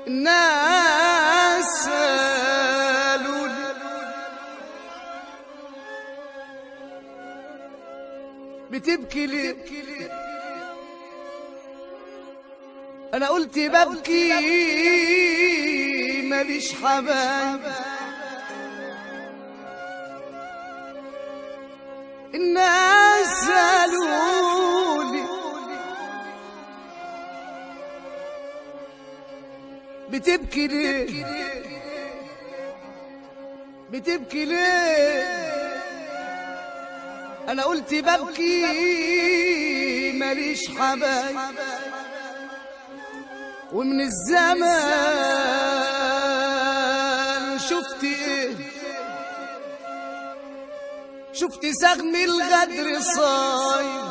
الناس سالوني بتبكي ليه انا قلت ببكي ماليش حبايب الناس سالوني بتبكي ليه بتبكي ليه انا قلت ببكي ماليش حبايب ومن الزمان شفت ايه شفت سهم الغدر صايم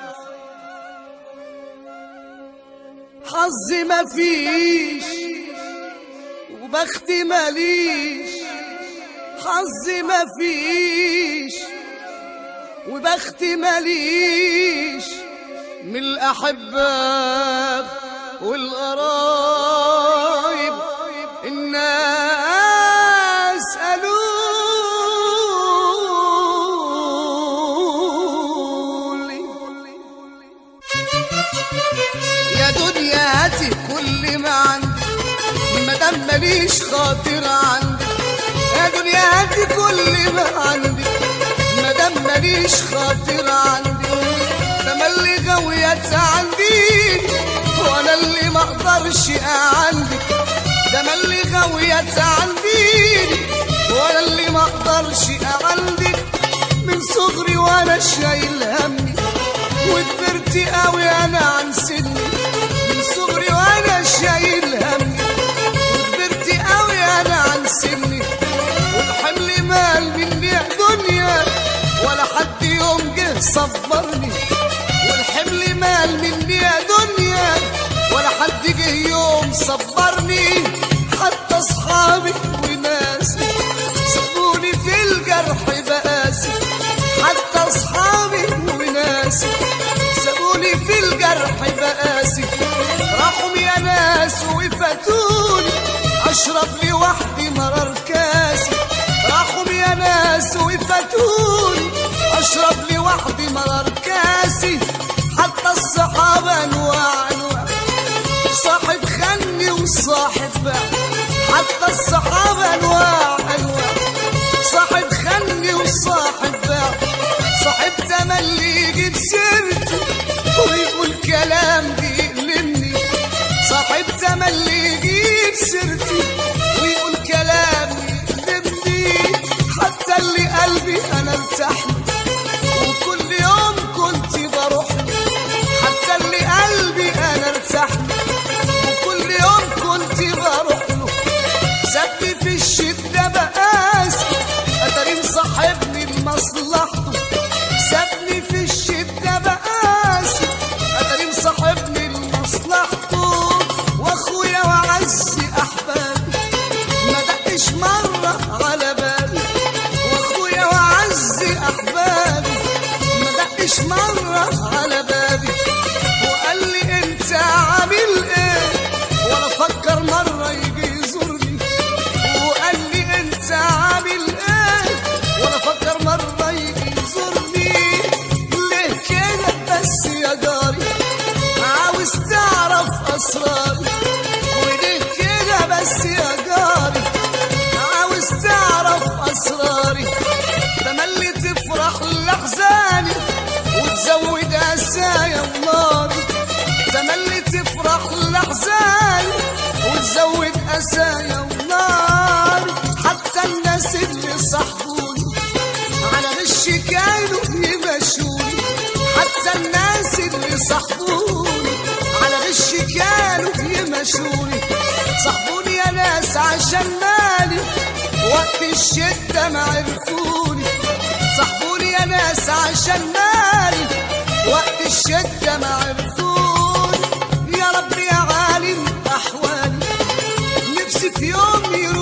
حظي مفيش وبختي ماليش حظي مفيش وبختي ماليش من الأحباب والقرايب الناس قالولي يا دنيا هاتي كل ما عندي مادام ماليش خاطر عندي يا دنيا هاتي كل ما عندي مادام ماليش خاطر عندي تملي غويت عندي وانا اللي ما اقدرش اعندك تملي غويت عندي وانا اللي ما اقدرش اعندك من صغري وانا شايل همي وكبرت قوي انا عن سني من صغري وانا شايل همي وكبرت قوي انا عن سني والحمل مال مني دنيا ولا حد يوم جه صبرني والحمل مال مني يا دنيا ولا حد جه يوم صبرني حتى اصحابي وناسي سابوني في الجرح بقاسي حتى اصحابي وناسي سابوني في الجرح بقاسي راحوا يا ناس وفاتوني اشرب لوحدي مرار كاسي راحوا يا ناس وفاتوني اشرب لوحدي مرار كاسي حتى الصحابة انواع انواع صاحب خني وصاحب باع حتى الصحابة انواع انواع صاحب خني وصاحب باع صاحب تملي يجيب سيرتي ويقول كلام بيألمني صاحب تملي يجيب سيرتي ويقول كلام يألمني حتى اللي قلبي انا ارتاح له وكل يوم كنت بروح له حتى اللي قلبي انا ارتاح له وكل يوم كنت بروح له سابني في الشدة بقاسي قدرين صاحبني لمصلحته سابني في الشدة بقاسي قدرين صاحبني لمصلحته واخويا وعزي احبابي ما دقش مرة على بالي واخويا وعزي احبابي ما دقش مرة على بابي وقال لي انت عامل ايه ولا فكر مرة يجي يزورني وقال لي انت عامل ايه ولا فكر مرة يجي يزورني ليه كده بس يا جاري عاوز تعرف اسراري وليه كده بس يا جاري عاوز تعرف اسراري تملي تفرح لاحزاني وتزود اسايا وناري تملي تفرح لاحزاني وتزود اسايا وناري حتى الناس اللي صاحبوني على غش كانوا يمشوني حتى الناس اللي صاحبوني على غش كانوا يمشوني صاحبوني يا ناس عشان مالي وقت الشدة ما عرفوني صاحبوني يا ناس عشان مالي وقت الشدة ما عرفوني يا رب يا عالم أحوالي نفسي في يوم يروح